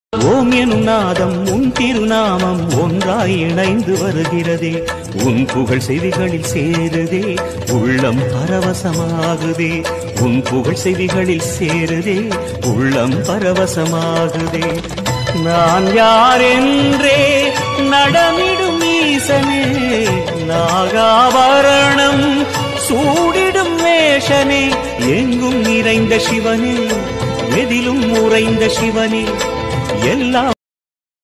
ஓம் எனும் நாதம் உன் திருநாமம் ஒன்றாய் இணைந்து வருகிறதே உன் புகழ் செவிகளில் சேருதே உள்ளம் பரவசமாகுதே உன் புகழ் செவிகளில் சேருதே உள்ளம் பரவசமாகுதே நான் யார் என்றே நடமிடும் ஈசனே நாகாபரணம் சூடிடும் வேஷனே எங்கும் நிறைந்த சிவனே எதிலும் உறைந்த சிவனே எல்லாம்